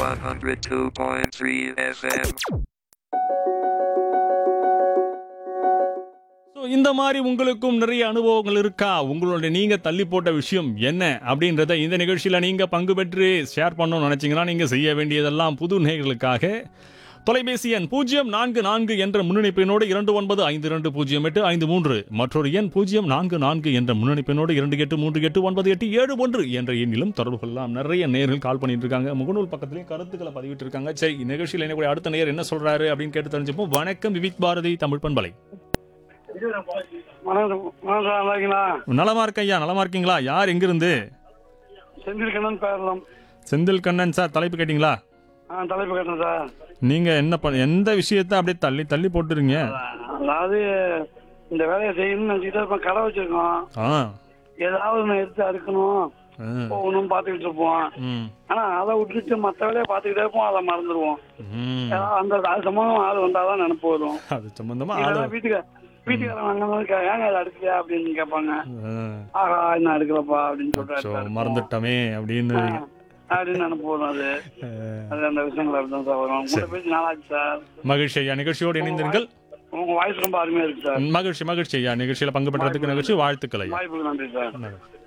102.3 FM. So இந்த மாதிரி உங்களுக்கும் நிறைய அனுபவங்கள் இருக்கா உங்களுடைய நீங்க தள்ளி போட்ட விஷயம் என்ன அப்படின்றத இந்த நிகழ்ச்சியில நீங்க பங்கு பெற்று ஷேர் பண்ணணும்னு நினைச்சீங்கன்னா நீங்க செய்ய வேண்டியதெல்லாம் புது நேயர்களுக்காக தொலைபேசி எண் பூஜ்ஜியம் நான்கு நான்கு என்ற முன்னணிப்பினோடு இரண்டு ஒன்பது ஐந்து இரண்டு பூஜ்ஜியம் எட்டு ஐந்து மூன்று மற்றொரு எண் பூஜ்ஜியம் நான்கு நான்கு என்ற முன்னணிப்பினோடு இரண்டு எட்டு மூன்று எட்டு ஒன்பது எட்டு ஏழு ஒன்று என்ற எண்ணிலும் தொடர்பு கொள்ளலாம் நிறைய நேர்கள் கால் பண்ணிட்டு இருக்காங்க முகநூல் பக்கத்துலயும் கருத்துக்களை பதிவிட்டு இருக்காங்க சரி நிகழ்ச்சியில் என்ன கூட அடுத்த நேர் என்ன சொல்றாரு அப்படின்னு கேட்டு தெரிஞ்சுப்போம் வணக்கம் விவிக் பாரதி தமிழ் பண்பலை வணக்கம் வணக்கம் சார் நல்லா இருக்கீங்களா நலமா இருக்க ஐயா நலமா இருக்கீங்களா யார் எங்கிருந்து செந்தில் கண்ணன் பேரலாம் செந்தில் கண்ணன் சார் தலைப்பு கேட்டிங்களா ஆ தலைப்பு கேட்டேன் சார் நீங்க என்ன பண்ண எந்த விஷயத்த அப்படியே தள்ளி தள்ளி போட்டுருங்க அதாவது இந்த வேலையை செய்யணும்னு நினச்சிக்கிட்டே இருப்போம் கடை வச்சிருக்கோம் ஆ ஏதாவது ஒன்று எடுத்து அறுக்கணும் ஆ. போகணும் பார்த்துக்கிட்டு இருப்போம் ம் ஆனா அதை விட்டுட்டு மற்ற வேலையை பார்த்துக்கிட்டே இருப்போம் அதை மறந்துடுவோம் ம் ஏதாவது அந்த அது சம்பந்தம் ஆள் வந்தாதான் நினைப்பு வரும் அது சம்பந்தமா இல்லைன்னா ஆளு வீட்டுக்கு வீட்டுக்காரன் வாங்க ஏங்க அதை அடுக்கலையா அப்படின்னு கேட்பாங்க ஆ. ஆஹா இன்னும் அடுக்கலப்பா அப்படின்னு சோ, சொல்லிட்டு மறந்துட்டோமே அப்படின்னு ஆ, அப்படின்னு நினைப்பு வரும் அது அது அந்த விஷயங்கள் அப்படிதான் சார் வரும் உங்களை பேசி நாளாச்சு சார் மகிழ்ச்சி ஐயா நிகழ்ச்சியோடு இணைந்திருங்கள் உங்க வாய்ஸ் ரொம்ப அருமையா இருக்கு சார் மகிழ்ச்சி மகிழ்ச்சி ஐயா நிகழ்ச்சியில பங்கு பெற்றதுக்கு நிகழ்ச்சி வாழ்த்துக்கள் ஐயா வாய்ப்புக்கு நன்றி சார் நன்றி.